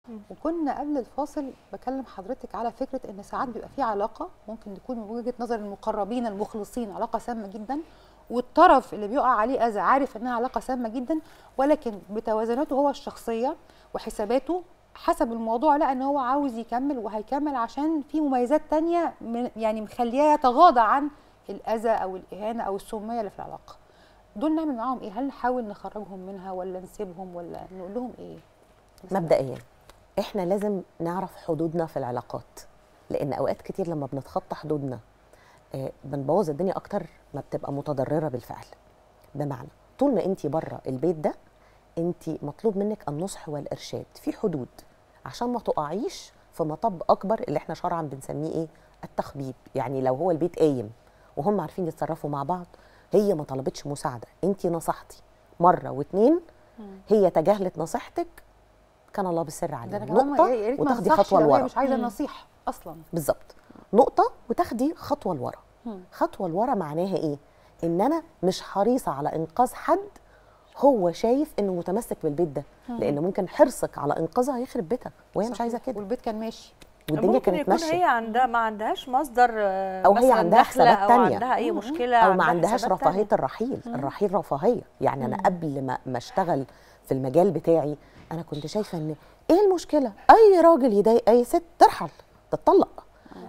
وكنا قبل الفاصل بكلم حضرتك على فكره ان ساعات بيبقى في علاقه ممكن تكون من وجهه نظر المقربين المخلصين علاقه سامه جدا والطرف اللي بيقع عليه اذى عارف انها علاقه سامه جدا ولكن بتوازناته هو الشخصيه وحساباته حسب الموضوع لا ان هو عاوز يكمل وهيكمل عشان في مميزات تانية من يعني مخليه يتغاضى عن الاذى او الاهانه او السميه اللي في العلاقه دول نعمل معاهم ايه هل نحاول نخرجهم منها ولا نسيبهم ولا نقول لهم ايه مبدئيا احنا لازم نعرف حدودنا في العلاقات لان اوقات كتير لما بنتخطى حدودنا آه، بنبوظ الدنيا اكتر ما بتبقى متضرره بالفعل بمعنى طول ما انت بره البيت ده انت مطلوب منك النصح والارشاد في حدود عشان ما تقعيش في مطب اكبر اللي احنا شرعا بنسميه ايه التخبيب يعني لو هو البيت قايم وهم عارفين يتصرفوا مع بعض هي ما طلبتش مساعده انت نصحتي مره واتنين هي تجاهلت نصيحتك كان الله بالسر ده عليها انا كمان نقطه يا ريت ما وتاخدي انصحش خطوه لو هي لورا مش عايزه نصيحه اصلا بالظبط نقطه وتاخدي خطوه لورا مم. خطوه لورا معناها ايه ان انا مش حريصه على انقاذ حد هو شايف انه متمسك بالبيت ده لان ممكن حرصك على انقاذها يخرب بيتها وهي مش عايزه كده والبيت كان ماشي والدنيا ممكن كانت يكون ماشيه هي عندها ما عندهاش مصدر آه، أو هي مثلاً عندها دخل حسابات او تانية. عندها اي مشكله او ما عندها عندهاش حسابات تانية. رفاهيه الرحيل الرحيل رفاهيه يعني انا قبل ما ما اشتغل في المجال بتاعي انا كنت شايفه ان ايه المشكله اي راجل يضايق اي ست ترحل تتطلق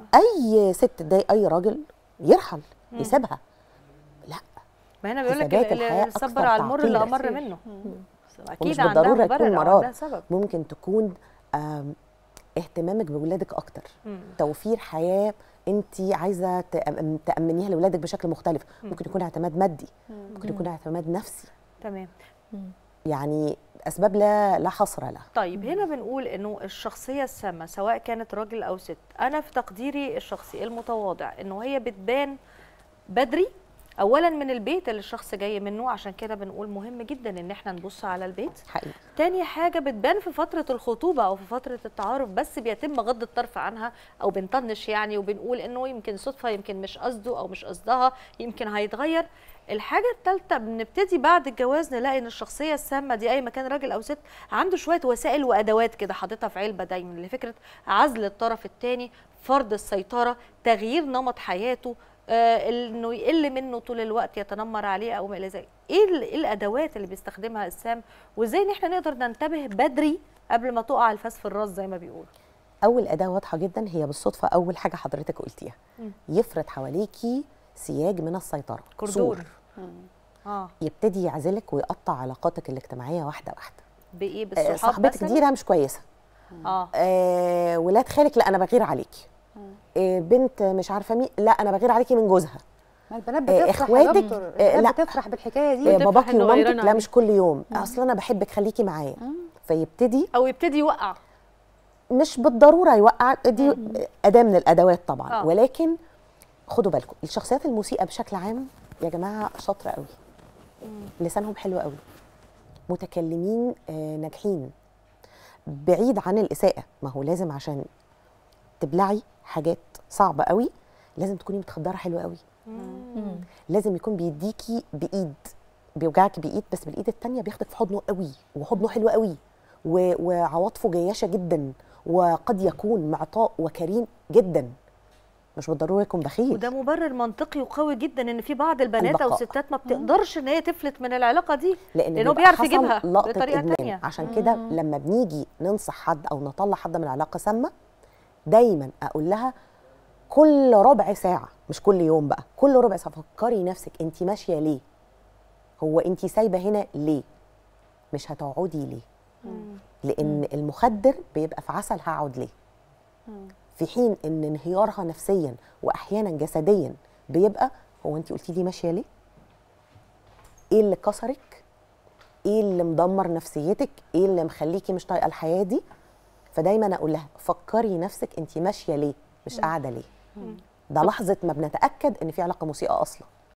اي ست تضايق اي راجل يرحل يسيبها لا ما هنا بيقول لك حسابات اللي الحياة صبر أكثر على المر اللي تعقيداً. امر منه ومش اكيد عندها بالضروره مبرر يكون أو مرض عندها سبب ممكن تكون آم، اهتمامك بولادك اكتر مم. توفير حياه انت عايزه تأم- تامنيها لاولادك بشكل مختلف ممكن يكون اعتماد مادي ممكن يكون اعتماد نفسي تمام يعني اسباب لا لا حصر لها طيب هنا بنقول انه الشخصيه السامه سواء كانت راجل او ست انا في تقديري الشخصي المتواضع انه هي بتبان بدري اولا من البيت اللي الشخص جاي منه عشان كده بنقول مهم جدا ان احنا نبص على البيت حقيقي تاني حاجة بتبان في فترة الخطوبة أو في فترة التعارف بس بيتم غض الطرف عنها أو بنطنش يعني وبنقول إنه يمكن صدفة يمكن مش قصده أو مش قصدها يمكن هيتغير الحاجة التالتة بنبتدي بعد الجواز نلاقي إن الشخصية السامة دي أي مكان راجل أو ست عنده شوية وسائل وأدوات كده حاططها في علبة دايما لفكرة عزل الطرف التاني فرض السيطرة تغيير نمط حياته آه، انه يقل منه طول الوقت يتنمر عليه او ما الى ذلك ايه ال- إيه الادوات اللي بيستخدمها السام وازاي ان احنا نقدر ننتبه بدري قبل ما تقع الفاس في الراس زي ما بيقولوا اول اداه واضحه جدا هي بالصدفه اول حاجه حضرتك قلتيها مم. يفرض حواليكي سياج من السيطره كردون. سور. اه يبتدي يعزلك ويقطع علاقاتك الاجتماعيه واحده واحده بايه آه، بالصحاب صاحبتك مثلاً؟ دي لا مش كويسه اه آه ولاد خالك لا انا بغير عليكي آه بنت مش عارفه مين لا انا بغير عليكي من جوزها ما البنات آه، بتفرح إخواتك، يا دكتور آه، البنات لا. بتفرح بالحكايه دي آه وتفرح باباكي إنه ومامتك غيران لا عليك. مش كل يوم اصل انا بحبك خليكي معايا فيبتدي او يبتدي يوقع مش بالضروره يوقع دي اداه من الادوات طبعا آه. ولكن خدوا بالكم الشخصيات المسيئه بشكل عام يا جماعه شاطره قوي لسانهم حلو قوي متكلمين آه، ناجحين بعيد عن الاساءه ما هو لازم عشان تبلعي حاجات صعبه قوي لازم تكوني متخدره حلو قوي لازم يكون بيديكي بايد بيوجعك بايد بس بالايد التانية بياخدك في حضنه قوي وحضنه حلو قوي و- وعواطفه جياشه جدا وقد يكون معطاء وكريم جدا مش بالضروره يكون بخيل وده مبرر منطقي وقوي جدا ان في بعض البنات او البقاء. الستات ما بتقدرش ان هي تفلت من العلاقه دي لان لانه بيبقى بيعرف حصل يجيبها لقطة بطريقه إدمان. تانية عشان كده لما بنيجي ننصح حد او نطلع حد من علاقه سامه دايما اقول لها كل ربع ساعه مش كل يوم بقى كل ربع ساعه فكري نفسك انت ماشيه ليه هو انت سايبه هنا ليه مش هتقعدي ليه لان المخدر بيبقى في عسل هقعد ليه في حين ان انهيارها نفسيا واحيانا جسديا بيبقى هو انت قلتي لي ماشيه ليه ايه اللي كسرك ايه اللي مدمر نفسيتك ايه اللي مخليكي مش طايقه الحياه دي فدايما اقول لها فكري نفسك انت ماشيه ليه مش قاعده ليه ده لحظه ما بنتاكد ان في علاقه مسيئه اصلا